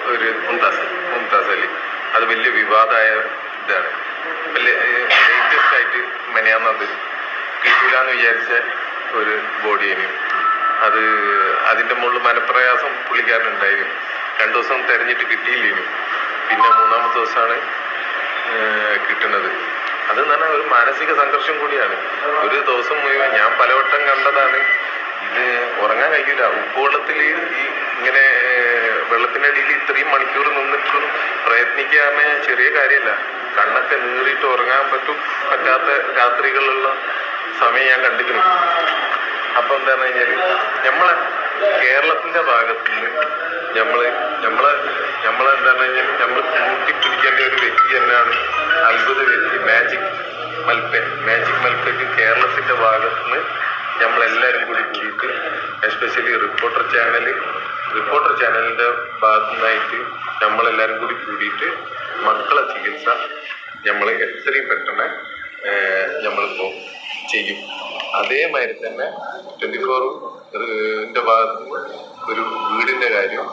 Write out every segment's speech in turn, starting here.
ഒരു മുംതാസ് മുംതാസ് അലി അത് വലിയ വിവാദമായ ഇതാണ് വലിയ ലേറ്റസ്റ്റ് ആയിട്ട് മെനയാന്നത് കിട്ടൂലെന്ന് വിചാരിച്ച ഒരു ബോഡിയേനു അത് അതിന്റെ മുകളിൽ മനപ്രയാസം പുള്ളിക്കാരനുണ്ടായിരുന്നു രണ്ടു ദിവസം തെരഞ്ഞിട്ട് കിട്ടിയില്ലേനു പിന്നെ മൂന്നാമത്തെ ദിവസമാണ് ഏഹ് കിട്ടുന്നത് അത് എന്ന് പറഞ്ഞാൽ ഒരു മാനസിക സംഘർഷം കൂടിയാണ് ഒരു ദിവസം മുഴുവൻ ഞാൻ പലവട്ടം കണ്ടതാണ് ഇത് ഉറങ്ങാൻ കഴിയില്ല ഉപ്പുവെള്ളത്തിൽ ഈ ഇങ്ങനെ ഏഹ്, വെള്ളത്തിനടിയിൽ ഇത്രയും മണിക്കൂർ നിന്നിട്ട് പ്രയത്നിക്കുക പറഞ്ഞാൽ ചെറിയ കാര്യമല്ല കണ്ണൊക്കെ നീറിയിട്ട് ഉറങ്ങാൻ പറ്റും പറ്റാത്ത രാത്രികളിലുള്ള സമയം ഞാൻ കണ്ടിരിക്കുന്നു അപ്പൊ എന്താന്ന് കഴിഞ്ഞാല് നമ്മളെ കേരളത്തിന്റെ ഭാഗത്ത് നിന്ന് നമ്മള് നമ്മളെ നമ്മളെ എന്താന്ന് കഴിഞ്ഞാൽ നമ്മൾ കൂട്ടിപ്പിടിക്കേണ്ട ഒരു വ്യക്തി തന്നെയാണ് അത്ഭുത വ്യക്തി മാജിക് മൽപ്പൻ മാജിക് മൽപ്പയ്ക്ക് കേരളത്തിന്റെ ഭാഗത്ത് നിന്ന് നമ്മളെല്ലാവരും കൂടി കൂടിയിട്ട് എസ്പെഷ്യലി റിപ്പോർട്ടർ ചാനൽ റിപ്പോർട്ടർ ചാനലിന്റെ ഭാഗത്തു നിന്നായിട്ട് നമ്മളെല്ലാവരും കൂടി കൂടിയിട്ട് മക്കളെ ചികിത്സ നമ്മൾ എത്രയും പെട്ടെന്ന് നമ്മളിപ്പോൾ ചെയ്യും അതേമാതിരി തന്നെ ട്വന്റി ഫോറും ന്റെ ഭാഗത്ത് നിന്ന് ഒരു വീടിന്റെ കാര്യം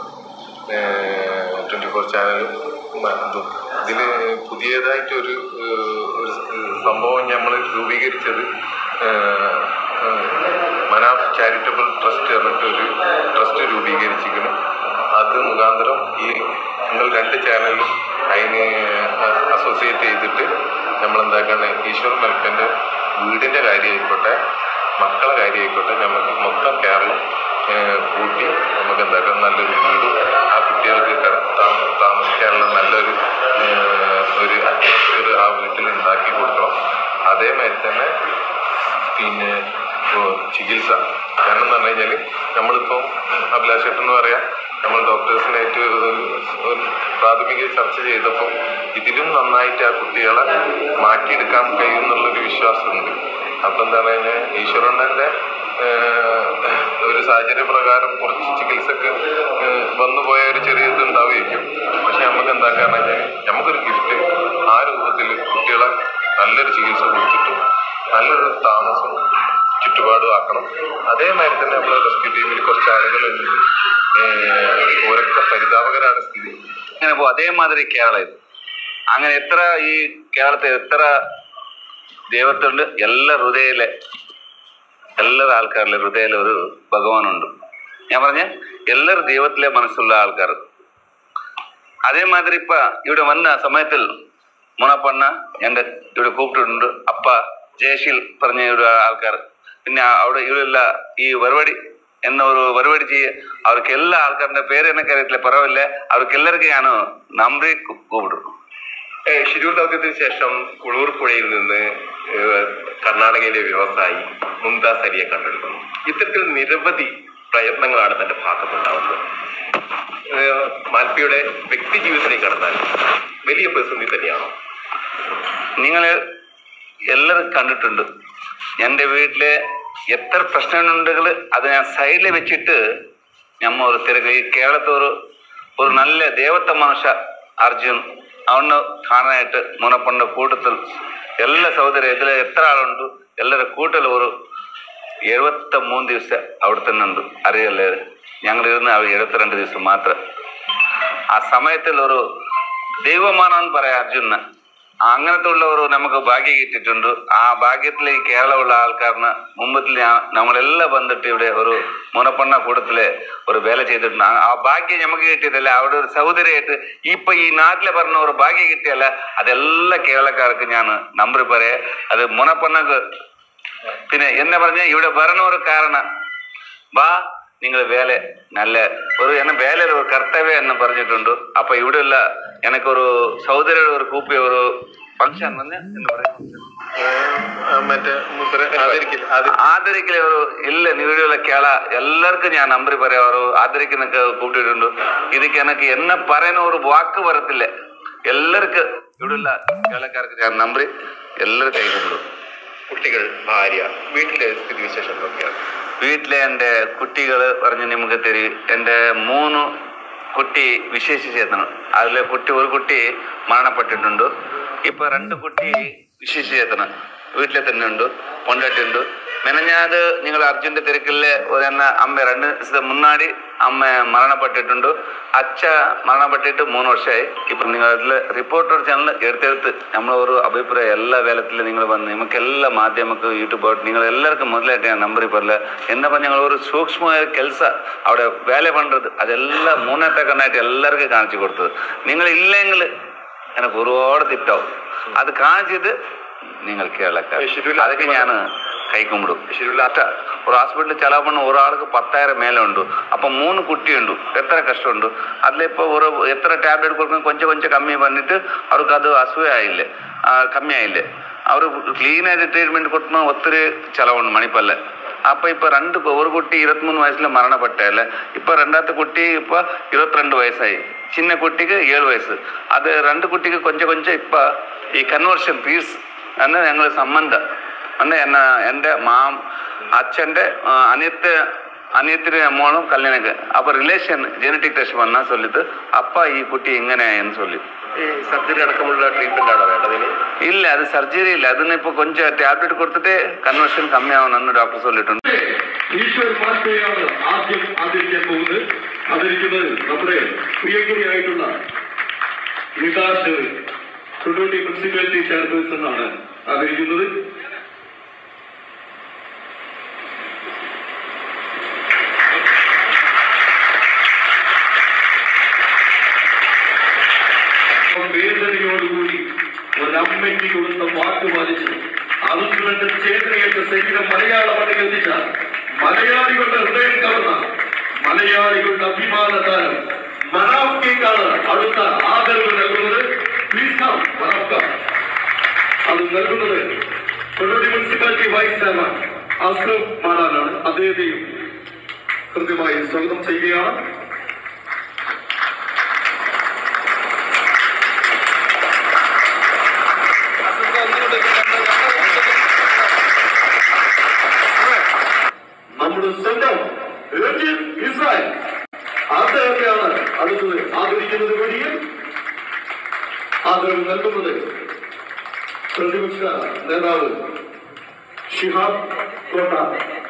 ട്വന്റി ഫോർ ചാനലും ഇതും ഇതില് പുതിയതായിട്ട് ഒരു ഏഹ്, ഒരു സംഭവം നമ്മൾ രൂപീകരിച്ചത് ഏഹ്, ഏഹ്, മനാഫ് ചാരിറ്റബിൾ ട്രസ്റ്റ് എന്നിട്ട് ഒരു ട്രസ്റ്റ് രൂപീകരിച്ചിരിക്കുന്നു അത് മുഖാന്തരം ഈ നിങ്ങൾ രണ്ട് ചാനലും അതിന് അസോസിയേറ്റ് ചെയ്തിട്ട് നമ്മൾ എന്താക്കാണ് ഈശ്വർ മെൽപ്പൻ്റെ വീടിൻ്റെ കാര്യമായിക്കോട്ടെ മക്കളെ കാര്യമായിക്കോട്ടെ നമുക്ക് മൊത്തം കേരളം ഏഹ്, കൂട്ടി നമുക്ക് എന്താക്കാം നല്ലൊരു വീട് ആ കുട്ടികൾക്ക് ക- താമ- താമസിക്കാനുള്ള നല്ലൊരു ഏഹ്, ഒരു അറ്റ്മോസ്ഫിയർ ആ വീട്ടിൽ ഉണ്ടാക്കി കൊടുക്കണം അതേമാതിരി തന്നെ പിന്നെ ഇപ്പോ ചികിത്സ കാരണം എന്ന് പറഞ്ഞു കഴിഞ്ഞാൽ നമ്മളിപ്പോൾ അഭിലാഷേട്ടൻ എന്ന് പറയാം നമ്മൾ ഡോക്ടേഴ്സിനായിട്ട് ഒരു ഒരു പ്രാഥമിക ചർച്ച ചെയ്തപ്പോൾ ഇതിലും നന്നായിട്ട് ആ കുട്ടികളെ മാറ്റിയെടുക്കാൻ കഴിയും എന്നുള്ളൊരു വിശ്വാസമുണ്ട് അപ്പം എന്താണ് കഴിഞ്ഞാൽ ഈശ്വരണ്ണൻ്റെ ഒരു സാഹചര്യ പ്രകാരം കുറച്ച് ചികിത്സക്ക് ഏഹ്, വന്നുപോയ ഒരു ചെറിയ ഇത് ഉണ്ടാവുമായിരിക്കും പക്ഷെ നമുക്ക് എന്താക്കാന്ന് കഴിഞ്ഞാൽ നമുക്കൊരു ഗിഫ്റ്റ് ആ രൂപത്തിൽ കുട്ടികളെ നല്ലൊരു ചികിത്സ കൊടുത്തിട്ടും നല്ലൊരു താമസം ചുറ്റുപാടും ആക്കണം അതേമാതിരി തന്നെ നമ്മുടെ റെസ്ക്യൂ ടീമിൽ കുറച്ച് ആളുകളുണ്ട് ഏഹ്, ഓരൊക്കെ പരിതാപകരാണ് സ്ഥിതി അങ്ങനെ പോകും അതേമാതിരി കേരളം ഇത് അങ്ങനെ എത്ര ഈ കേരളത്തിൽ എത്ര ദൈവത്തുണ്ട് എല്ലാ ഹൃദയയിലെ എല്ലാ ആൾക്കാരിലെ ഹൃദയയിലെ ഒരു ഭഗവാനുണ്ട് ഞാൻ പറഞ്ഞ എല്ലാവരും ദൈവത്തിലെ മനസ്സുള്ള ആൾക്കാർ അതേമാതിരി ഇപ്പൊ ഇവിടെ വന്ന സമയത്തിൽ മുണപ്പണ്ണ എൻ്റെ ഇവിടെ കൂപ്പിട്ടിട്ടുണ്ട് അപ്പ ജയശീൽ പറഞ്ഞ ഇവിടെ ആൾക്കാർ പിന്നെ അവിടെ ഇവിടെയുള്ള ഈ വരവടി എന്ന ഒരു വരവടി ചെയ്യ അവർക്ക് എല്ലാ ആൾക്കാരുടെ പേര് എനിക്കറിയത്തില്ല പറവില്ല അവർക്ക് എല്ലാവർക്കും ഞാൻ നമ്പറി കൂപ്പിടും ഏഹ് ശിരൂർ ദൗത്യത്തിന് ശേഷം കുളൂർ പുഴയിൽ നിന്ന് ഏഹ് കർണാടകയിലെ വ്യവസായി മുംതാസ് അലിയെ കണ്ടെടുക്കുന്നു ഇത്തരത്തിൽ നിരവധി പ്രയത്നങ്ങളാണ് തന്റെ ഭാഗത്തുണ്ടാവുന്നത് ഏഹ് മാൽപ്പിയുടെ വ്യക്തി ജീവിതത്തിലേക്ക് കടന്നാൽ വലിയ പ്രതിസന്ധി തന്നെയാണോ നിങ്ങൾ എല്ലാവരും കണ്ടിട്ടുണ്ട് എൻ്റെ വീട്ടിലെ എത്ര പ്രശ്നമുണ്ടെങ്കിൽ അത് ഞാൻ സൈഡിൽ വെച്ചിട്ട് ഞമ്മ ഒരു തിരക്ക് ഈ കേരളത്തിൽ ഒരു ഒരു നല്ല ദേവത്വ മനുഷ്യ അർജുൻ അവന് കാണാനായിട്ട് മുനപ്പണ്ട കൂട്ടത്തിൽ എല്ലാ സഹോദരി ഇതിൽ എത്ര ആളുണ്ട് എല്ലാവരുടെ കൂട്ടത്തിൽ ഒരു എഴുപത്തി മൂന്ന് ദിവസം അവിടെ തന്നെ ഉണ്ട് അറിയല്ലേ ഞങ്ങൾ ഇരുന്ന് അവർ എഴുപത്തിരണ്ട് ദിവസം മാത്രം ആ സമയത്തിൽ ഒരു ദൈവമാണെന്ന് പറയാം അർജുന അങ്ങനത്തെ ഉള്ള ഒരു നമുക്ക് ഭാഗ്യം കിട്ടിയിട്ടുണ്ട് ആ ഭാഗ്യത്തിൽ ഈ കേരളമുള്ള ആൾക്കാരിന് മുമ്പത്തിൽ ഞാൻ നമ്മളെല്ലാം വന്നിട്ട് ഇവിടെ ഒരു മുനപ്പണ്ണ കൂട്ടത്തില് ഒരു വേല ചെയ്തിട്ടുണ്ട് ആ- ആ ഭാഗ്യം നമുക്ക് കിട്ടിയതല്ല അവിടെ ഒരു സഹോദരിയായിട്ട് ഇപ്പൊ ഈ നാട്ടിലെ പറഞ്ഞ ഒരു ഭാഗ്യം കിട്ടിയല്ല അതെല്ലാം കേരളക്കാർക്ക് ഞാൻ നമ്പർ പറയാ അത് മുനപ്പണ്ണക്ക് പിന്നെ എന്നെ പറഞ്ഞ ഇവിടെ വരണ ഒരു കാരണം വാ നിങ്ങൾ വേല നല്ല ഒരു എന്നെ വേലയിൽ ഒരു കർത്തവ്യം എന്ന് പറഞ്ഞിട്ടുണ്ട് അപ്പൊ ഇവിടെയുള്ള എനിക്കൊരു സഹോദരിയുടെ ഒരു കൂപ്പിയ ഒരു ഫംഗ്ഷൻ വന്ന് എന്ന് പറയുന്നത് മറ്റേ മൂപ്പരെ ആദരിക്കില്ല അത് ആദരിക്കലെ ഒരു ഇല്ല നീടിയുള്ള കേള എല്ലാവർക്കും ഞാൻ നമ്പർ പറയാം ഒരു ആദരിക്കുന്നൊക്കെ കൂട്ടിയിട്ടുണ്ട് ഇതിക്ക് എനിക്ക് എന്നെ പറയുന്ന ഒരു വാക്ക് വരത്തില്ല എല്ലാവർക്കും ഇവിടെയുള്ള കേളക്കാർക്ക് ഞാൻ നമ്പർ എല്ലാവരും കൈകൊണ്ടു കുട്ടികൾ ഭാര്യ വീട്ടിലെ സ്ഥിതിവിശേഷങ്ങളൊക്കെയാണ് വീട്ടിലെ എൻ്റെ കുട്ടികൾ പറഞ്ഞ് നമുക്ക് തരും എൻ്റെ മൂന്ന് കുട്ടി വിശേഷിച്ചേത്തണം അതിലെ കുട്ടി ഒരു കുട്ടി മരണപ്പെട്ടിട്ടുണ്ട് ഇപ്പൊ രണ്ട് കുട്ടി വിശേഷിച്ചേത്തണം വീട്ടിലെ തന്നെ ഉണ്ട് കൊണ്ടാട്ടുണ്ട് മെനഞ്ഞാത് നിങ്ങൾ അർജുൻ്റെ തിരക്കിലെ ഒരു എന്ന അമ്മ രണ്ട് ദിവസത്തെ മുന്നാടി അമ്മ മരണപ്പെട്ടിട്ടുണ്ട് അച്ഛ മരണപ്പെട്ടിട്ട് മൂന്ന് വർഷമായി ഇപ്പം നിങ്ങൾ അതിൽ റിപ്പോർട്ടർ ചാനൽ എടുത്തെടുത്ത് നമ്മൾ ഒരു അഭിപ്രായം എല്ലാ വേലത്തിലും നിങ്ങൾ വന്ന് ನಿಮಗೆಲ್ಲ ಮಾಧ್ಯಮಕ್ಕೆ ಯೂಟ್ಯೂಬ್ നിങ്ങൾ എല്ലാവർക്കും ಮೊದಲಾയിട്ട് ഞാൻ ನಂಬರ್ ಬರಲ್ಲ എന്നപ്പോൾ ഞങ്ങൾ ഒരു സൂക്ഷ്മമായ ಕೆಲಸ അവിടെ വേല പണ്ടത് അതെല്ലാം മൂന്നത്തെ കണ്ണായിട്ട് എല്ലാവർക്കും കാണിച്ചു കൊടുത്തത് നിങ്ങൾ ഇല്ലെങ്കിൽ എനിക്ക് ഒരുപാട് തിട്ടാവും അത് കാണിച്ചത് നിങ്ങൾ കേരളക്കാർ ശരിയല്ല. അതൊക്കെ ഞാൻ കൈക്കുമ്പിടും ശരിയില്ലാത്ത ഒരു ഹോസ്പിറ്റലിൽ ചെലവ് പണ ഒരാൾക്ക് പത്തായിരം മേലെ ഉണ്ട് അപ്പം മൂന്ന് കുട്ടിയുണ്ട് എത്ര കഷ്ടമുണ്ട് അതിലിപ്പോൾ ഒരു എത്ര ടാബ്ലെറ്റ് കൊടുക്കും കൊഞ്ചം കൊഞ്ചം കമ്മി പണിട്ട് അവർക്ക് അത് അസുഖമായില്ലേ ആ, കമ്മിയായില്ലേ അവർ ക്ലീനായിട്ട് ട്രീറ്റ്മെൻറ്റ് കൊടുക്കുമ്പോൾ ഒത്തിരി ചിലവുണ്ട് മണിപ്പല്ല അപ്പോൾ ഇപ്പോൾ രണ്ട് കു- ഒരു കുട്ടി ഇരുപത്തിമൂന്ന് വയസ്സിൽ മരണപ്പെട്ടല്ലേ ഇപ്പോൾ രണ്ടാമത്തെ കുട്ടി ഇപ്പോൾ ഇരുപത്തിരണ്ട് വയസ്സായി ചിന്ന കുട്ടിക്ക് ഏഴ് വയസ്സ് അത് രണ്ട് കുട്ടിക്ക് കൊഞ്ചം കൊഞ്ചം ഇപ്പോൾ ഈ കൺവേർഷൻ പീസ് എന്ന് ഞങ്ങൾ സംബന്ധം ಅಂದ್ರೆ ಎನ್ನ എൻ്റെ മാം അച്ഛൻ്റെ അനിയത്തെ അനിയത്തിന് മോളും കല്യാണക്ക് അപ്പൊ റിലേഷൻ ജനറ്റിക് ടെസ്റ്റ് വന്നാ ചൊല്ലിട്ട് അപ്പ ഈ കുട്ടി ഇങ്ങനെയായെന്ന് ചൊല്ലി ഈ സർജറി അടക്കമുള്ള ട്രീറ്റ്മെന്റ് ആണോ വേണ്ടത് ഇനി ഇല്ല അത് സർജറി ഇല്ല അതിനിപ്പോ കൊഞ്ചം ടാബ്ലറ്റ് കൊടുത്തിട്ട് കൺവേർഷൻ കമ്മിയാവണമെന്ന് ഡോക്ടർ ചൊല്ലിട്ടുണ്ട് ഈശ്വർ മാറ്റയാണ് ആദ്യം ആദരിക്കാൻ പോകുന്നത് ആദരിക്കുന്നത് നമ്മുടെ പ്രിയങ്കരിയായിട്ടുള്ള നിതാഷ് തൊടുപുഴി മുനിസിപ്പാലിറ്റി ചെയർപേഴ്സൺ ആണ് ആദരിക്കുന്നത് വേദനയോടുകൂടി ഒരമ്മയ്ക്ക് കൊടുത്ത വാക്ക് പാലിച്ചു അതുകൊണ്ട് ചേത്രയേറ്റ ശരീരം മലയാള മണ്ണിൽ എത്തിച്ച മലയാളികളുടെ ഹൃദയം കവർന്ന മലയാളികളുടെ അഭിമാന താരം മനാഫ്കേക്കാണ് അടുത്ത ആദരവ് നൽകുന്നത് പ്ലീസ് കം മനാഫ്ക അത് നൽകുന്നത് Kondotty municipality vice chairman Aslaf മാടാനാണ് അദ്ദേഹത്തെയും കൃത്യമായി സ്വാഗതം ചെയ്യുകയാണ് നമ്മുടെ സ്വന്തം രഞ്ജിത് ഇസ്രായേൽ അദ്ദേഹത്തെയാണ് അടുത്തത് ആദരിക്കുന്നത് വഴിയിൽ ആദരവ് നൽകുന്നത് പ്രതിപക്ഷ നേതാവ് ഷിഹാബ് കോട്ട